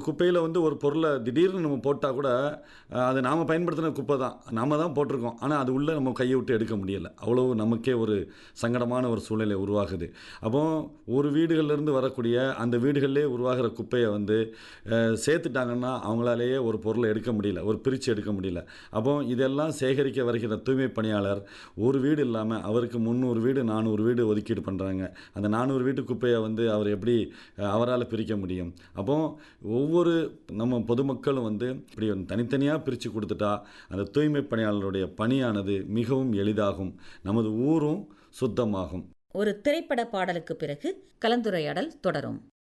குப்பையில் வந்து ஒரு பொருளை திடீர்னு நம்ம போட்டால் கூட அஹ், அது நாம் பயன்படுத்தின குப்பை தான் நாம தான் போட்டிருக்கோம் ஆனால் அது உள்ளே நம்ம கையை விட்டு எடுக்க முடியலை அவ்வளோ நமக்கே ஒரு சங்கடமான ஒரு சூழ்நிலை உருவாகுது அப்போ ஒரு வீடுகள்லேருந்து வரக்கூடிய அந்த வீடுகளிலே உருவாகிற குப்பையை வந்து அஹ், சேர்த்துட்டாங்கன்னா அவங்களாலேயே ஒரு பொருளை எடுக்க முடியல ஒரு பிரித்து எடுக்க முடியல அப்போ இதெல்லாம் சேகரிக்க வருகிற தூய்மை பணியாளர் ஒரு வீடு இல்லாமல் அவருக்கு முந்நூறு வீடு நானூறு வீடு ஒதுக்கீடு பண்ணுறாங்க அந்த நானூறு வீட்டு குப்பையை வந்து அவர் எப்படி அஹ், அவரால் பிரிக்க முடியும் அப்போ ஒவ்வொரு நம்ம பொதுமக்களும் வந்து இப்படி தனித்தனியாக பிரித்து கொடுத்துட்டா அந்த தூய்மை பணியாளருடைய பணியானது மிகவும் எளிதாகும் நமது ஊரும் சுத்தமாகும் ஒரு திரைப்பட பாடலுக்கு பிறகு கலந்துரையாடல் தொடரும்